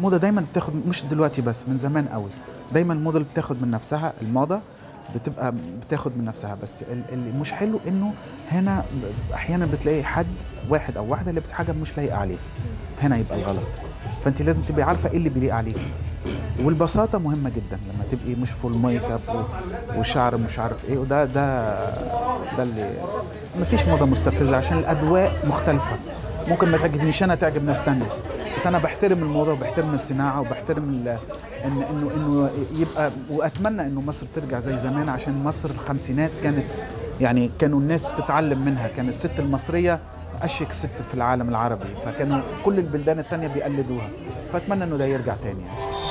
الموضه دايما بتاخد مش دلوقتي بس من زمان قوي دايما الموضه اللي بتاخد من نفسها الموضه بتبقى بتاخد من نفسها بس ال- اللي مش حلو انه هنا ب- احيانا بتلاقي حد واحد او واحده لابس حاجه مش لايقه عليه هنا يبقى الغلط فانت لازم تبقي عارفه ايه اللي بيليق عليك والبساطه مهمه جدا لما تبقي مش فول ميك اب و- وشعر مش عارف ايه وده ده ده اللي مفيش موضه مستفزه عشان الاذواق مختلفه ممكن ما تعجبنيش انا تعجب ناس تانية بس انا بحترم الموضه وبحترم الصناعه وبحترم ال- ان انه انه يبقى واتمنى انه مصر ترجع زي زمان عشان مصر الخمسينات كانت يعني كانوا الناس بتتعلم منها كان الست المصريه اشيك ست في العالم العربي فكانوا كل البلدان التانية بيقلدوها فاتمنى انه ده يرجع تاني يعني.